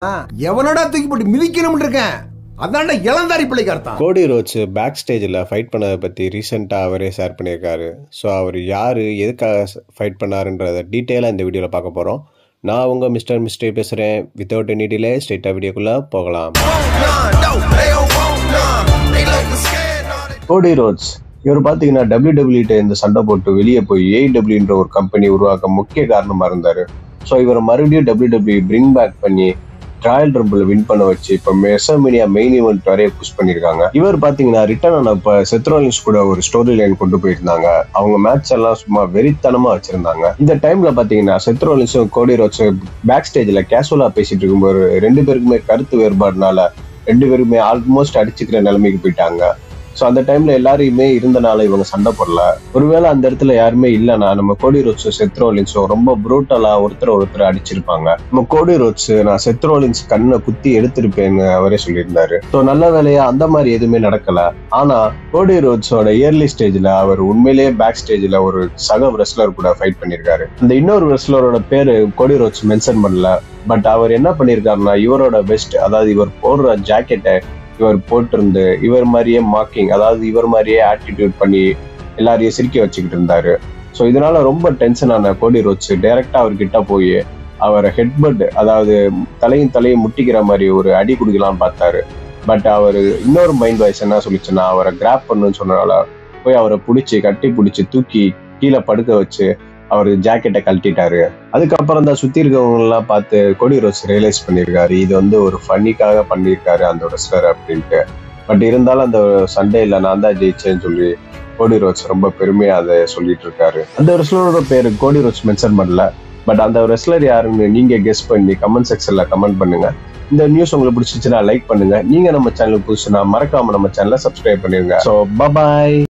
எவனடா தூக்கி போட்டு மிதிக்கணும்னு இருக்கேன் அதான்டா இளந்தாரி பிள்ளைக்கு அர்த்தம் கோடி ரோட்ஸ் பேக் ஸ்டேஜில் ஃபைட் பண்ணதை பற்றி ரீசெண்டாக அவரே ஷேர் பண்ணியிருக்காரு ஸோ அவர் யார் எதுக்காக ஃபைட் பண்ணாருன்றத டீட்டெயிலாக இந்த வீடியோவில் பார்க்க போகிறோம் நான் உங்கள் மிஸ்டர் மிஸ்டே பேசுகிறேன் வித்தவுட் எனி டிலே ஸ்ட்ரெயிட்டாக வீடியோக்குள்ளே போகலாம் கோடி ரோட்ஸ் இவர் பார்த்தீங்கன்னா டபிள்யூ டபிள்யூட்ட இந்த சண்டை போட்டு வெளியே போய் ஏடபிள்யூன்ற ஒரு கம்பெனி உருவாக்க முக்கிய காரணமாக இருந்தார் ஸோ இவரை மறுபடியும் டபிள்யூ டபிள்யூ பிரிங் பேக் பண்ணி ட்ராயல் ரம்பிள் வின் பண்ண வச்சு இப்போ மெசமினியா மெயின் ஈவெண்ட் வரைய புஷ் பண்ணியிருக்காங்க இவர் பார்த்தீங்கன்னா ரிட்டர்ன் ஆன இப்போ செத்ரோலின்ஸ் கூட ஒரு ஸ்டோரி லைன் கொண்டு போயிருந்தாங்க அவங்க மேட்ச் எல்லாம் சும்மா வெறித்தனமா வச்சிருந்தாங்க இந்த டைம்ல பார்த்தீங்கன்னா செத்ரோலின்ஸும் கோடி ரோட்ஸும் பேக் ஸ்டேஜில் கேஷுவலா பேசிட்டு இருக்கும்போது ரெண்டு பேருக்குமே கருத்து வேறுபாடுனால ரெண்டு பேருமே ஆல்மோஸ்ட் அடிச்சுக்கிற நிலைமைக்கு போயிட்டாங்க ஸோ அந்த டைம்ல எல்லாரையுமே இருந்தனால இவங்க சண்டை போடல ஒருவேளை அந்த இடத்துல யாருமே இல்லைன்னா நம்ம கோடி ரோட்ஸ் செத்ரோலின்ஸோ ரொம்ப புரூட்டலா ஒருத்தர் ஒருத்தர் அடிச்சிருப்பாங்க நம்ம கோடி ரோட்ஸ் நான் செத்ரோலின்ஸ் கண்ணை குத்தி எடுத்திருப்பேன்னு அவரே சொல்லியிருந்தாரு ஸோ நல்ல வேலையா அந்த மாதிரி எதுவுமே நடக்கல ஆனா கோடி ரோட்ஸோட இயர்லி ஸ்டேஜ்ல அவர் உண்மையிலேயே பேக் ஸ்டேஜ்ல ஒரு சக ரெஸ்லர் கூட ஃபைட் பண்ணியிருக்காரு அந்த இன்னொரு ரெஸ்லரோட பேரு கோடி ரோட்ஸ் மென்ஷன் பண்ணல பட் அவர் என்ன பண்ணியிருக்காருன்னா இவரோட பெஸ்ட் அதாவது இவர் போடுற ஜாக்கெட்டை இவர் போட்டிருந்து இவர் மாதிரியே மார்க்கிங் அதாவது இவர் மாதிரியே ஆட்டிடியூட் பண்ணி எல்லாரையும் சிரிக்க வச்சுக்கிட்டு இருந்தாரு ஸோ இதனால ரொம்ப டென்ஷன் ஆன கோடி ரோட்ஸ் டைரக்டா அவர்கிட்ட போய் அவரை ஹெட்பட் அதாவது தலையும் தலையும் முட்டிக்கிற மாதிரி ஒரு அடி கொடுக்கலாம்னு பார்த்தாரு பட் அவர் இன்னொரு மைண்ட் வாய்ஸ் என்ன சொல்லிச்சுன்னா அவரை கிராப் பண்ணுன்னு சொன்னனால போய் அவரை பிடிச்சி கட்டி பிடிச்சி தூக்கி கீழே படுக்க வச்சு அவர் ஜாக்கெட்டை கழட்டிட்டாரு அதுக்கப்புறம் தான் சுத்தி இருக்கவங்க எல்லாம் பார்த்து கொடி ரோஸ் ரியலைஸ் பண்ணியிருக்காரு இது வந்து ஒரு ஃபன்னிக்காக பண்ணியிருக்காரு அந்த ரெஸ்லர் அப்படின்ட்டு பட் இருந்தாலும் அந்த சண்டேல நான் தான் ஜெயிச்சேன்னு சொல்லி கோடி ரோஸ் ரொம்ப பெருமையா அதை சொல்லிட்டு இருக்காரு அந்த ரெஸ்லரோட பேரு கோடி ரோஸ் மென்ஷன் பண்ணல பட் அந்த ரெஸ்லர் யாருன்னு நீங்க கெஸ் பண்ணி கமெண்ட் செக்ஷன்ல கமெண்ட் பண்ணுங்க இந்த நியூஸ் உங்களுக்கு பிடிச்சிச்சுன்னா லைக் பண்ணுங்க நீங்க நம்ம சேனலுக்கு புதுசுனா மறக்காம நம்ம சேனலை சப்ஸ்கிரைப் பண்ணிருங்க ஸோ பபாய்